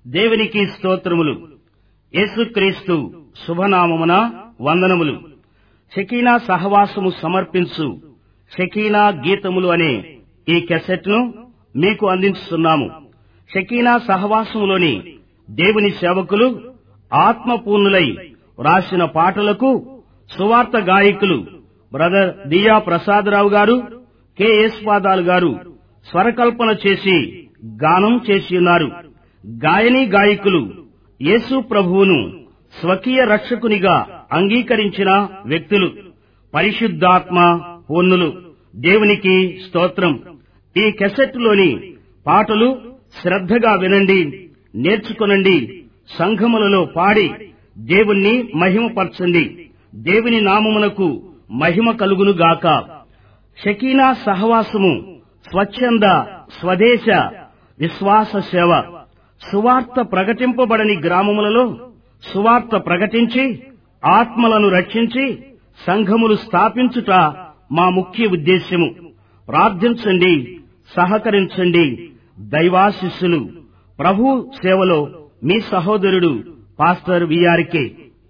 దేవునికి స్తోత్రములు యేసుక్రీస్తు శుభనామమున వందనములు షకీనా సహవాసము సమర్పించు షకీనా గీతములు అనే ఈ కెసెట్ను మీకు అందించుతున్నాము షకీనా సహవాసములోని దేవుని సేవకులు ఆత్మపూర్ణులై రాసిన పాటలకు సువార్త గాయకులు బ్రదర్ దియా ప్రసాదరావు గారు కెఎస్ పాదాల్ గారు స్వరకల్పన చేసి గానం చేసి ఉన్నారు గాయని గాయకులు యేసు ప్రభువును స్వకీయ రక్షకునిగా అంగీకరించిన వ్యక్తులు పరిశుద్ధాత్మ పూర్ణులు దేవునికి స్తోత్రం ఈ కెసెట్లోని పాటలు శ్రద్ధగా వినండి నేర్చుకొనండి సంఘములలో పాడి దేవుణ్ణి మహిమపరచండి దేవుని నామమునకు మహిమ కలుగును గాక షకీనా సహవాసము స్వచ్ఛంద స్వదేశ విశ్వాస సేవ సువార్త ప్రకటింపబడని గ్రామములలో సువార్త ప్రకటించి ఆత్మలను రక్షించి సంఘములు స్థాపించుట మా ముఖ్య ఉద్దేశ్యము ప్రార్థించండి సహకరించండి దైవాశిస్సులు ప్రభు సేవలో మీ సహోదరుడు పాస్టర్ విఆర్కే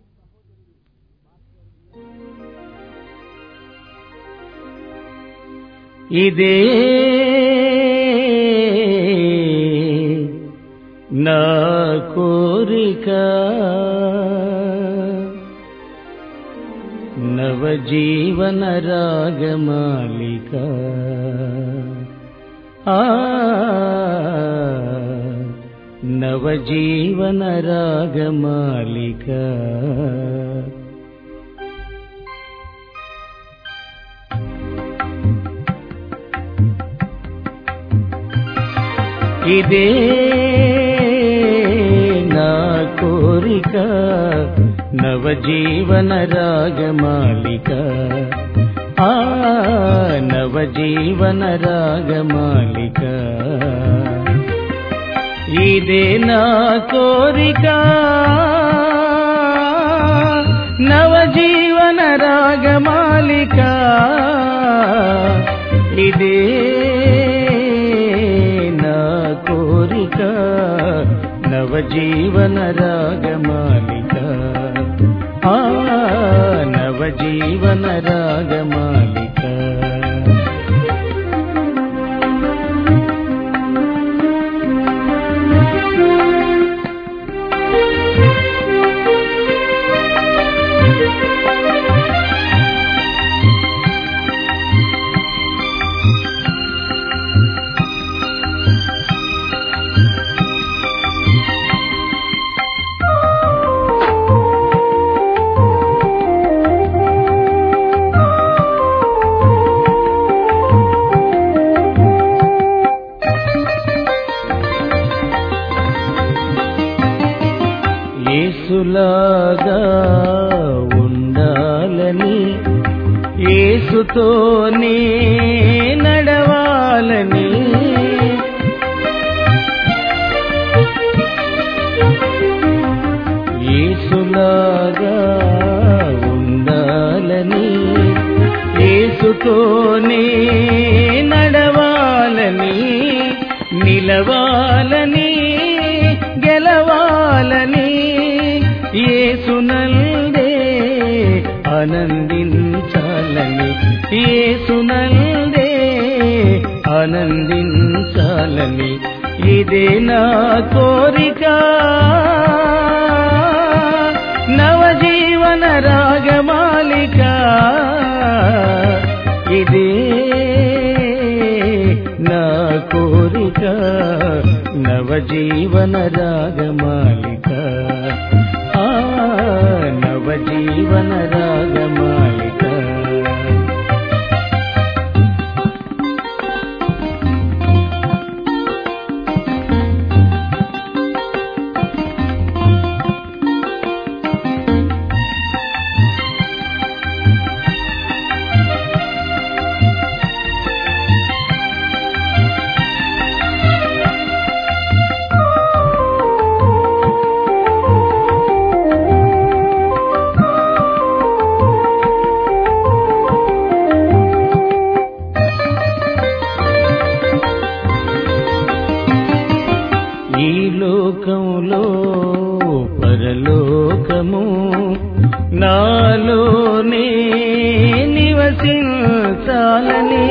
ఇదే నా కోరిక నవజీవన రాగమాలిక ఆ నవజీవన రాగమాలిక ఇదే నా కోరిక నవజీవన రాగమాలిక ఆ నవజీవన రాగమాలిక ఇదే నా కోరిక నవజీవన రాగమాలిక ఇదే నా కోరిక నవజీవన రాగమాలిక ఆ నవజీవన రాగమాలిక యేసులాగా ఉండాలని యేసుతోనే నడవాలని యేసులాగా ఉండాలని యేసుతోనే నడవాలని నిలవాలని గెలవాలని ఏసునల్దే ఆనందించాలని ఏసునల్దే ఆనందించాలని ఇదే నా కోరిక నవజీవన రాగమాలిక ఇదే నా కోరిక నవజీవన రాగమాలిక ఆ నవజీవన రాగమాలిక లోకంలో పరలోకము నాలోనే నివసించాలని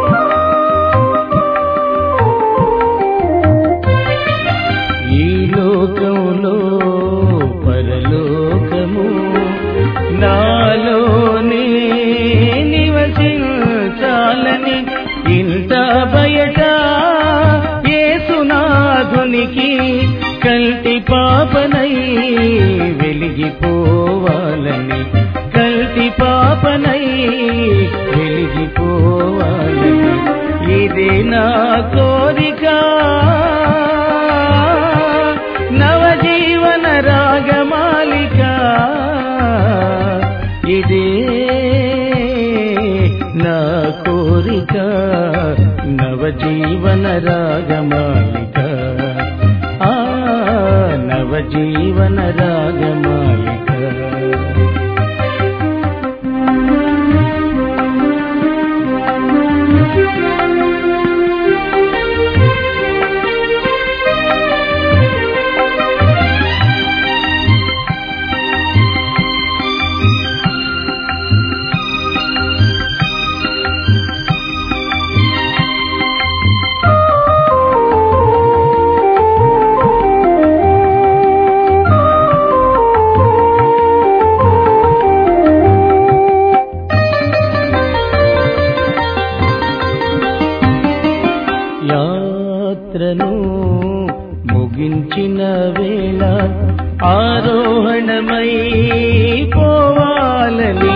ఈ లోకంలో పరలోకము నాలోనే నివసించాలని ఇంత బయట ఏసునాథునికి కల్టి పాపనై వెలిగిపోవాలని కల్టి పాపనై వెలిగిపోవాలని ఇది నా కోరిక నవజీవన రాగమాలిక ఇదే నా కోరిక నవజీవన రాగమాలిక ఆ నవజీవన రాగమాలిక యాత్రను ముగించిన వేళ ఆరోహణమై పోవాలని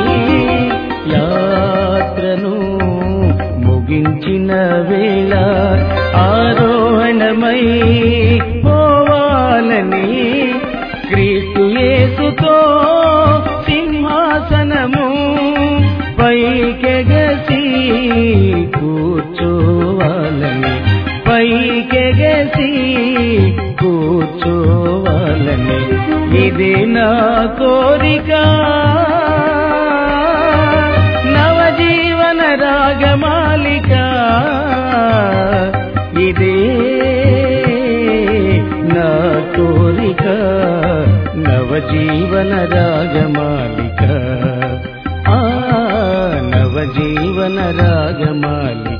యాత్రను ముగించిన వేళ ఆరోహణమై పోవాలని క్రీస్తు యేసుతో సింహాసనము పైకెగసి కూర్చోవాలని పైకెగసి కూర్చోవాలని ఇది నా కోరిక నవజీవన రాగమాలిక ఇదే నా కోరిక నవజీవన రాగమాలిక ఆ నవజీవన రాగమాలిక